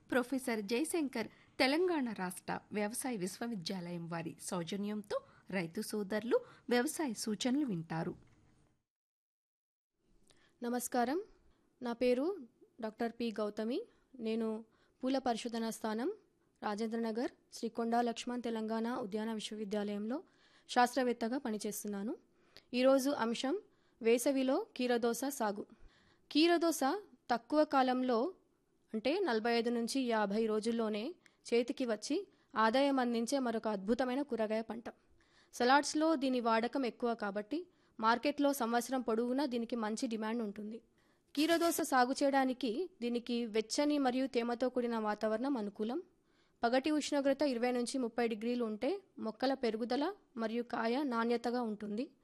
professor Jayashankar Telangana రాష్ట్ర వ్యవసాయ విశ్వవిద్యాలయం వారి సౌజన్యంతో రైతు సోదరులు వ్యవసాయ సూచనలు వింటారు నమస్కారం నా పేరు డాక్టర్ పి గౌతమి నేను పూల పరిశోధన స్థానం రాజేంద్రనగర్ శ్రీ కొండా లక్ష్మణ్ తెలంగాణ ఉద్యాన విశ్వవిద్యాలయంలో శాస్త్రవేత్తగా పనిచేస్తున్నాను ఈరోజు అంశం వేసవిలో కీరదోస సాగు కీరదోస తక్కువ కాలంలో అంటే నలభై ఐదు నుంచి యాభై రోజుల్లోనే చేతికి వచ్చి ఆదాయం అందించే మరొక అద్భుతమైన కూరగాయ పంట సలాడ్స్లో దీని వాడకం ఎక్కువ కాబట్టి మార్కెట్లో సంవత్సరం పొడవునా దీనికి మంచి డిమాండ్ ఉంటుంది కీరదోస సాగు చేయడానికి దీనికి వెచ్చని మరియు తేమతో కూడిన వాతావరణం అనుకూలం పగటి ఉష్ణోగ్రత ఇరవై నుంచి ముప్పై డిగ్రీలు ఉంటే మొక్కల పెరుగుదల మరియు కాయ నాణ్యతగా ఉంటుంది